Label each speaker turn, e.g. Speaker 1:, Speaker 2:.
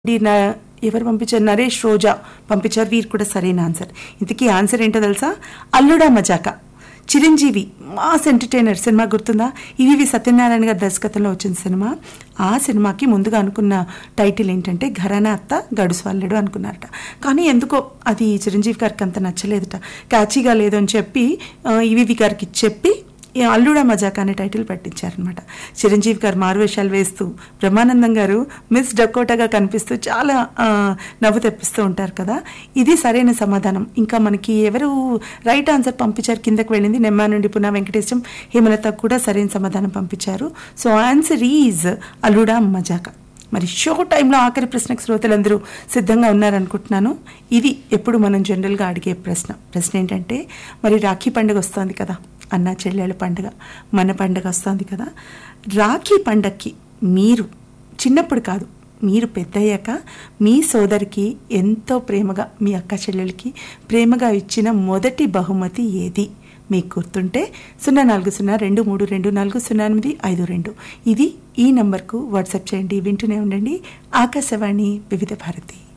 Speaker 1: D నా- ఎవరు పంపించారు నరేష్ రోజా పంపించారు వీరు కూడా సరైన ఆన్సర్ ఇంతకీ ఆన్సర్ ఏంటో తెలుసా అల్లుడా మజాక చిరంజీవి మాస్ ఎంటర్టైనర్ సినిమా గుర్తుందా ఇవి సత్యనారాయణ గారి దర్శకత్వంలో వచ్చిన సినిమా ఆ సినిమాకి ముందుగా అనుకున్న టైటిల్ ఏంటంటే ఘరానా అత్త గడుసు అల్లుడు అనుకున్నారట కానీ ఎందుకో అది చిరంజీవి గారికి అంత నచ్చలేదట క్యాచీగా లేదు అని చెప్పి ఆ, ఈవీవి గారికి చెప్పి ఈ అల్లుడా మజాక్ అనే టైటిల్ పెట్టించారనమాట చిరంజీవి గారు మారువేషాలు వేస్తూ బ్రహ్మానందం గారు మిస్ డకోటాగా కనిపిస్తూ చాలా ఆ, నవ్వు తెప్పిస్తూ ఉంటారు కదా ఇది సరైన సమాధానం ఇంకా మనకి ఎవరు రైట్ ఆన్సర్ పంపించారు కిందకి వెళ్ళింది నెమ్మా నుండి పునా వెంకటేశం హేమలత కూడా సరైన సమాధానం పంపించారు సో ఆన్సర్ ఈజ్ అల్లుడా మజాక మరి షో టైంలో ఆఖరి ప్రశ్నకు శ్రోతలందరూ సిద్ధంగా ఉన్నారనుకుంటున్నాను ఇది ఎప్పుడు మనం జనరల్గా అడిగే ప్రశ్న ప్రశ్న ఏంటంటే మరి రాఖీ పండుగ వస్తుంది కదా అన్న చెల్లెళ్ళ పండుగ మన పండుగ వస్తుంది కదా రాఖీ పండగకి మీరు చిన్నప్పుడు కాదు మీరు పెద్దయ్యాక మీ సోదరికి ఎంతో ప్రేమగా మీ అక్క చెల్లెలకి ప్రేమగా ఇచ్చిన మొదటి బహుమతి ఏది మీకు గుర్తుంటే సున్నా నాలుగు సున్నా రెండు మూడు రెండు నాలుగు సున్నా ఎనిమిది ఐదు రెండు ఇది ఈ నంబర్కు వాట్సాప్ చేయండి వింటూనే ఉండండి ఆకాశవాణి వివిధ భారతి